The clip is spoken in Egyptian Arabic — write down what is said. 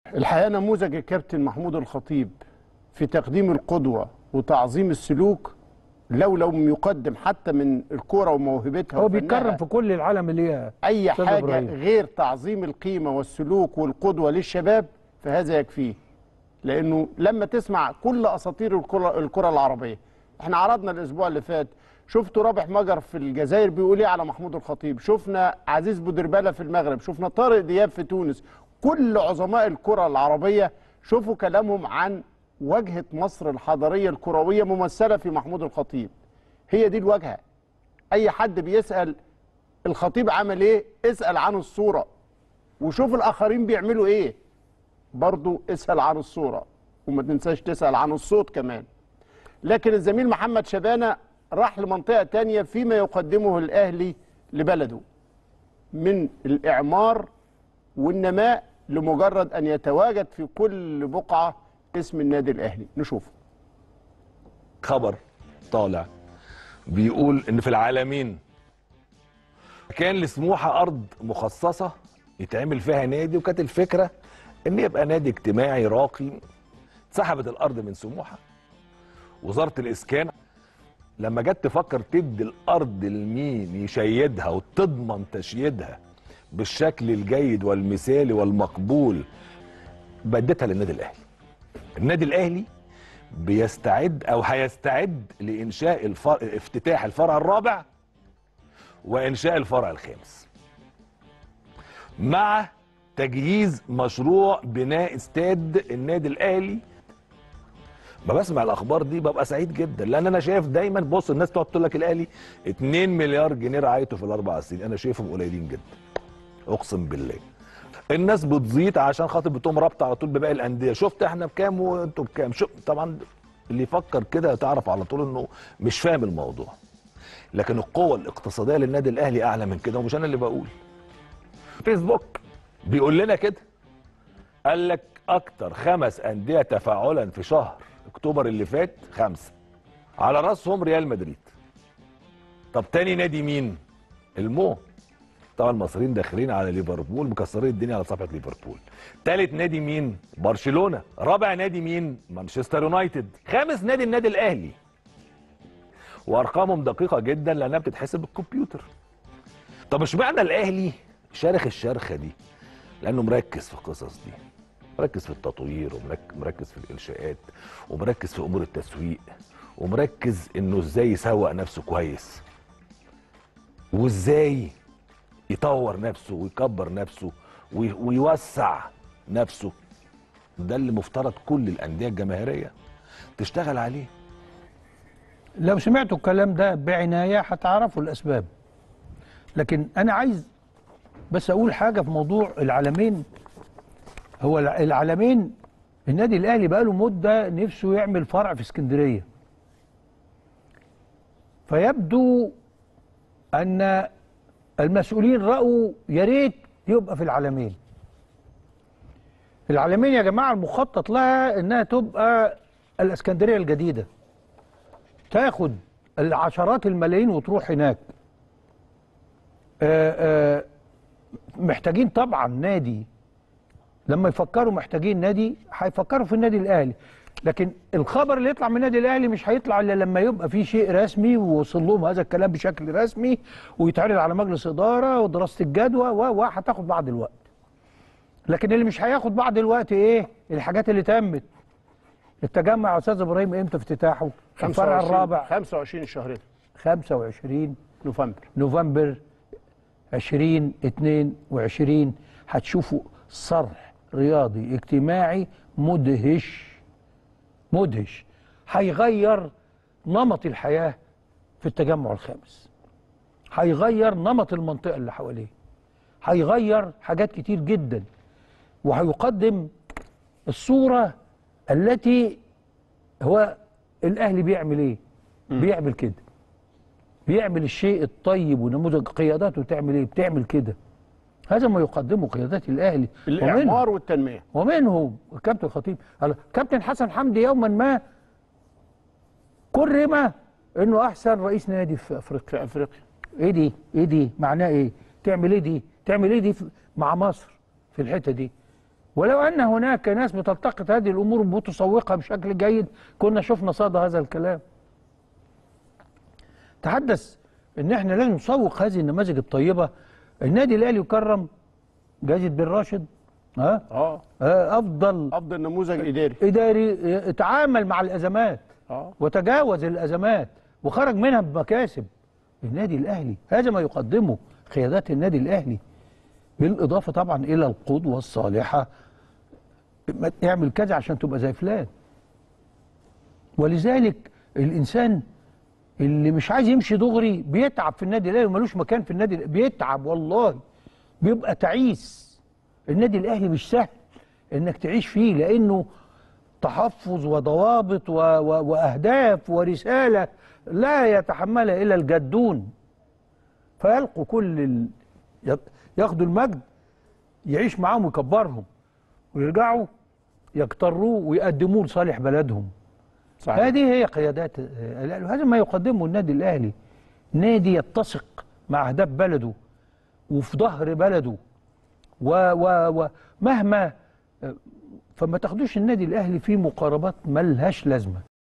الحقيقه نموذج الكابتن محمود الخطيب في تقديم القدوه وتعظيم السلوك لو لم يقدم حتى من الكوره وموهبتها هو وفنها بيتكرم في كل العالم اللي هي اي أستاذ حاجه إبراهيم. غير تعظيم القيمه والسلوك والقدوه للشباب فهذا يكفيه لانه لما تسمع كل اساطير الكره الكره العربيه احنا عرضنا الاسبوع اللي فات شفتوا رابح مجر في الجزائر بيقول ايه على محمود الخطيب شفنا عزيز بودربالة في المغرب شفنا طارق دياب في تونس كل عظماء الكره العربيه شوفوا كلامهم عن واجهه مصر الحضاريه الكرويه ممثله في محمود الخطيب هي دي الواجهه اي حد بيسال الخطيب عمل ايه اسال عن الصوره وشوف الاخرين بيعملوا ايه برضو اسال عن الصوره وما تنساش تسال عن الصوت كمان لكن الزميل محمد شبانه راح لمنطقه تانية فيما يقدمه الاهلي لبلده من الاعمار والنماء لمجرد ان يتواجد في كل بقعه اسم النادي الاهلي نشوفه خبر طالع بيقول ان في العالمين كان لسموحه ارض مخصصه يتعمل فيها نادي وكانت الفكره ان يبقى نادي اجتماعي راقي اتسحبت الارض من سموحه وزاره الاسكان لما جت تفكر تدي الارض لمين يشيدها وتضمن تشييدها بالشكل الجيد والمثالي والمقبول بدتها للنادي الاهلي النادي الاهلي بيستعد او هيستعد لانشاء الفرع افتتاح الفرع الرابع وانشاء الفرع الخامس مع تجهيز مشروع بناء استاد النادي الاهلي ما بسمع الاخبار دي ببقى سعيد جدا لان انا شايف دايما بص الناس تقعد تقول لك الاهلي 2 مليار جنيه رعايته في الاربع سنين انا شايفهم قليلين جدا اقسم بالله الناس بتزيط عشان خاطر بتقوم رابطه على طول بباقي الانديه شفت احنا بكام وانتوا بكام شوف طبعا اللي يفكر كده تعرف على طول انه مش فاهم الموضوع لكن القوه الاقتصاديه للنادي الاهلي اعلى من كده ومش انا اللي بقول فيسبوك بيقول لنا كده قال لك اكتر خمس انديه تفاعلا في شهر اكتوبر اللي فات خمسه على راسهم ريال مدريد طب تاني نادي مين المو طبعا المصريين داخلين على ليفربول مكسرين الدنيا على صفحه ليفربول ثالث نادي مين برشلونه رابع نادي مين مانشستر يونايتد خامس نادي النادي الاهلي وارقامهم دقيقه جدا لانها بتتحسب بالكمبيوتر طب اشمعنى الاهلي شارخ الشرخه دي لانه مركز في القصص دي مركز في التطوير ومركز في الانشاءات ومركز في امور التسويق ومركز انه ازاي يسوق نفسه كويس وازاي يطور نفسه ويكبر نفسه وي- ويوسع نفسه ده اللي مفترض كل الانديه الجماهيريه تشتغل عليه لو سمعتوا الكلام ده بعناية هتعرفوا الأسباب لكن أنا عايز بس أقول حاجة في موضوع العالمين هو الع- العالمين النادي الأهلي بقاله مدة نفسه يعمل فرع في اسكندرية فيبدو أن المسؤولين رأوا يا ريت يبقى في العالمين العالمين يا جماعة المخطط لها إنها تبقى الاسكندرية الجديدة تاخد العشرات الملايين وتروح هناك آه، آه، محتاجين طبعا نادي لما يفكروا محتاجين نادي هيفكروا في النادي الاهلي لكن الخبر اللي يطلع من النادي الاهلي مش هيطلع الا لما يبقى في شيء رسمي ووصل لهم هذا الكلام بشكل رسمي ويتعرض على مجلس اداره ودراسه الجدوى و و هتاخد بعض الوقت لكن اللي مش هياخد بعض الوقت ايه الحاجات اللي تمت التجمع يا استاذ ابراهيم امتى افتتاحه الفرع 25 الرابع 25 الشهر ده 25 نوفمبر نوفمبر 2022 هتشوفوا صرح رياضي اجتماعي مدهش مدهش هيغير نمط الحياة في التجمع الخامس هيغير نمط المنطقة اللي حواليه هيغير حاجات كتير جدا وهيقدم الصورة التي هو الأهلي بيعمل إيه؟ بيعمل كده بيعمل الشيء الطيب ونموذج قياداته تعمل ايه؟ بتعمل كده. هذا ما يقدمه قيادات الاهلي ومنهم, الاعمار والتنميه ومنهم الكابتن الخطيب قال- كابتن حسن حمدي يوما ما كرم انه احسن رئيس نادي في افريقيا. في افريقيا ايه دي؟ ايه دي؟ معناه ايه؟ تعمل ايه دي؟ تعمل ايه دي في- مع مصر في الحته دي؟ ولو ان هناك ناس بتلتقط هذه الامور وبتسوقها بشكل جيد كنا شفنا صدى هذا الكلام تحدث ان احنا لازم نسوق هذه النماذج الطيبه النادي الاهلي يكرم جايزه بن راشد ها اه آه، افضل افضل نموذج اداري اداري آه، اتعامل مع الازمات اه وتجاوز الازمات وخرج منها بمكاسب النادي الاهلي هذا ما يقدمه قيادات النادي الاهلي بالاضافه طبعا الى القدوه الصالحه ما اعمل كذا عشان تبقى زي فلان ولذلك الانسان اللي مش عايز يمشي دغري بيتعب في النادي الاهلي وملوش مكان في النادي الأهلي. بيتعب والله بيبقى تعيس النادي الاهلي مش سهل انك تعيش فيه لانه تحفظ وضوابط و و واهداف ورساله لا يتحملها الا الجدون فيلقوا كل ال... ي- ياخدوا المجد يعيش معاهم ويكبرهم ويرجعوا يكتروه ويقدموه لصالح بلدهم صحيح هذه هي قيادات آه، الاهلي وهذا ما يقدمه النادي الاهلي نادي يتسق مع اهداف بلده وفي ظهر بلده و و ومهما آه، فما تاخدوش النادي الاهلي في مقاربات ملهاش لازمه